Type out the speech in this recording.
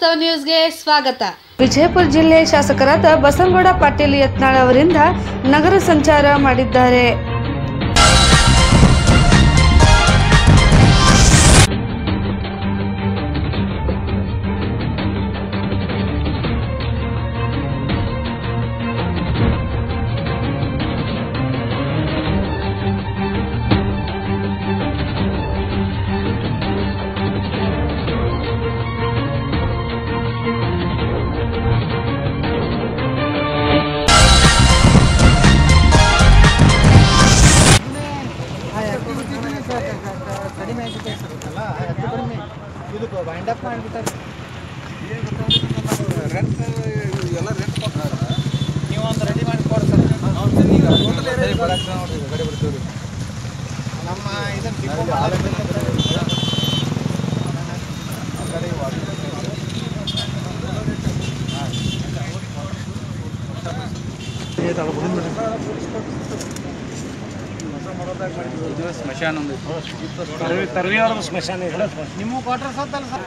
ವಾಸ್ತವ ನ್ಯೂಸ್ಗೆ ಸ್ವಾಗತ ವಿಜಯಪುರ ಜಿಲ್ಲೆ ಶಾಸಕರಾದ ಬಸನಗೌಡ ಪಾಟೀಲ್ ಯತ್ನಾಳ್ ಅವರಿಂದ ನಗರ ಸಂಚಾರ ಮಾಡಿದ್ದಾರೆ ಕಡಿಮೆ ಆಗಿದೆ ಸರ್ ಹೆಚ್ಚು ಕಡಿಮೆ ಇದಕ್ಕೆ ವೈಂಡಪ್ ಮಾಡಿಬಿಟ್ಟಾರೆ ರೆಂಟ್ ಎಲ್ಲ ರೆಂಟ್ ಕೊಡ್ತಾರೆ ನೀವು ಒಂದು ರೆಡಿ ಮಾಡಿ ಕೊಡಿ ಸರ್ ಈಗ ಟೋಟಲ್ ನೋಡ್ರಿ ಗಾಡಿ ಬಿಡ್ತೀವಿ ರೀ ನಮ್ಮ ಇದನ್ನು ಡಿಪೋ ಗಾಡಿ ಇದು ಸ್ಮಶಾನ ಒಂದು ತರವಿಯವ್ರ ಸ್ಮಶಾನ ಇದೆ ನಿಮ್ಮ ಕ್ವಾರ್ಟರ್ಸ್ ಅಂತಲ್ಲ ಸರ್